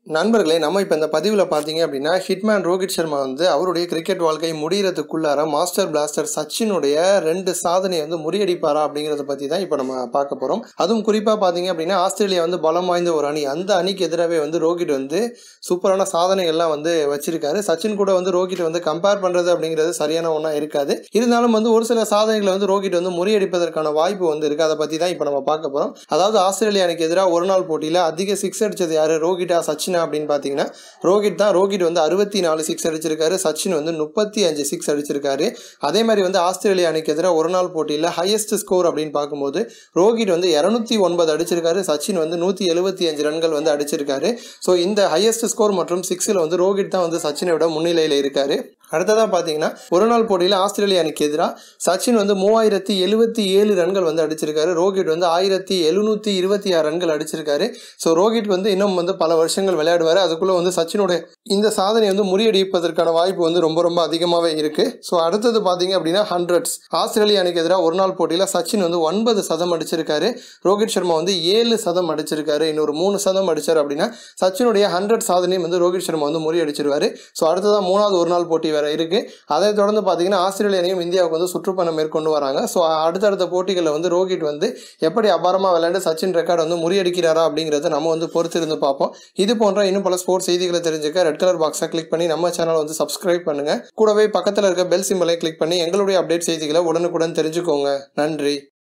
நண்பர்களே நம்ம இப்போ இந்த பதிவில் பார்த்தீங்க அப்படின்னா ஹிட்மேன் ரோஹித் சர்மா வந்து அவருடைய கிரிக்கெட் வாழ்க்கை முடிகிறதுக்குள்ளார மாஸ்டர் பிளாஸ்டர் சச்சினுடைய ரெண்டு சாதனையை வந்து முறியடிப்பாரா அப்படிங்கிறத பற்றி தான் இப்போ நம்ம பார்க்க போகிறோம் அதுவும் குறிப்பாக பார்த்தீங்க அப்படின்னா ஆஸ்திரேலியா வந்து பலம் வாய்ந்த ஒரு அணி அந்த அணிக்கு எதிராகவே வந்து ரோஹித் வந்து சூப்பரான சாதனைகள்லாம் வந்து வச்சிருக்காரு சச்சின் கூட வந்து ரோஹித் வந்து கம்பேர் பண்ணுறது அப்படிங்கிறது சரியான ஒன்றா இருக்காது இருந்தாலும் வந்து ஒரு சில சாதனைகளை வந்து ரோஹித் வந்து முறியடிப்பதற்கான வாய்ப்பு வந்து இருக்குது அதை பற்றி தான் இப்போ நம்ம பார்க்க போகிறோம் அதாவது ஆஸ்திரேலியா அணிக்கு எதிராக ஒரு நாள் போட்டியில் அதிக சிக்ஸ் அடிச்சது யாரு ரோஹிட்டா சச்சினா அப்படின்னு பார்த்தீங்கன்னா ரோஹித் தான் ரோஹித் வந்து அறுபத்தி நாலு சிக்ஸ் அடிச்சிருக்காரு சச்சின் வந்து முப்பத்தி அஞ்சு சிக்ஸ் அடிச்சிருக்காரு அதே மாதிரி வந்து ஆஸ்திரேலியா அணிக்கு எதிராக ஒரு நாள் போட்டியில் ஹையஸ்ட் ஸ்கோர் அப்படின்னு பார்க்கும்போது ரோஹித் வந்து இரநூத்தி ஒன்பது அடிச்சிருக்காரு சச்சின் வந்து நூற்றி எழுபத்தி அஞ்சு ரன்கள் வந்து அடிச்சிருக்காரு ஸோ இந்த ஹையஸ்ட் ஸ்கோர் மற்றும் சிக்ஸில் வந்து ரோஹித் தான் வந்து சச்சினை விட முன்னிலையில் இருக்காரு அடுத்ததாக பார்த்தீங்கன்னா ஒரு நாள் போட்டியில் ஆஸ்திரேலியா அணிக்கு எதிராக சச்சின் வந்து மூவாயிரத்தி எழுபத்தி ஏழு ரன்கள் வந்து அடிச்சிருக்காரு ரோஹித் வந்து ஆயிரத்தி எழுநூற்றி இருபத்தி ஆறு ரன்கள் அடிச்சிருக்காரு ஸோ ரோஹித் வந்து இன்னும் வந்து பல வருஷங்கள் விளையாடுவார் அதுக்குள்ளே வந்து சச்சினுடைய இந்த சாதனை வந்து முறியடிப்பதற்கான வாய்ப்பு வந்து ரொம்ப ரொம்ப அதிகமாகவே இருக்குது ஸோ அடுத்தது பார்த்தீங்க அப்படின்னா ஹண்ட்ரட்ஸ் ஆஸ்திரேலியா அணிக்கு எதிராக ஒரு நாள் போட்டியில் சச்சின் வந்து ஒன்பது சதம் அடிச்சிருக்காரு ரோஹித் சர்மா வந்து ஏழு சதம் அடிச்சிருக்காரு இன்னொரு மூணு சதம் அடிச்சார் அப்படின்னா சச்சினுடைய ஹண்ட்ரட் சாதனையும் வந்து ரோஹித் சர்மா வந்து முறியடிச்சிருவாரு ஸோ அடுத்ததாக மூணாவது ஒரு நாள் போட்டி வேற இருக்கு அதை தொடர்ந்து பார்த்தீங்கன்னா ஆஸ்திரேலிய அணியும் இந்தியாவுக்கு வந்து சுற்றுப்பயணம் மேற்கொண்டு வராங்க ஸோ அடுத்தடுத்த போட்டிகளில் வந்து ரோஹித் வந்து எப்படி அபாரமாக விளையாண்டு சச்சின் ரெக்கார்டு வந்து முறியடிக்கிறாரா அப்படிங்கிறத நம்ம வந்து பொறுத்திருந்து பார்ப்போம் இது போன்ற இன்னும் பல ஸ்போர்ட்ஸ் செய்திகளை தெரிஞ்சுக்க ரெட் கலர் பாக்ஸை கிளிக் பண்ணி நம்ம சேனலை வந்து சப்ஸ்கிரைப் பண்ணுங்க கூடவே பக்கத்தில் இருக்க பெல் சிம்பலை கிளிக் பண்ணி எங்களுடைய அப்டேட் செய்திகளை உடனுக்குடன் தெரிஞ்சுக்கோங்க நன்றி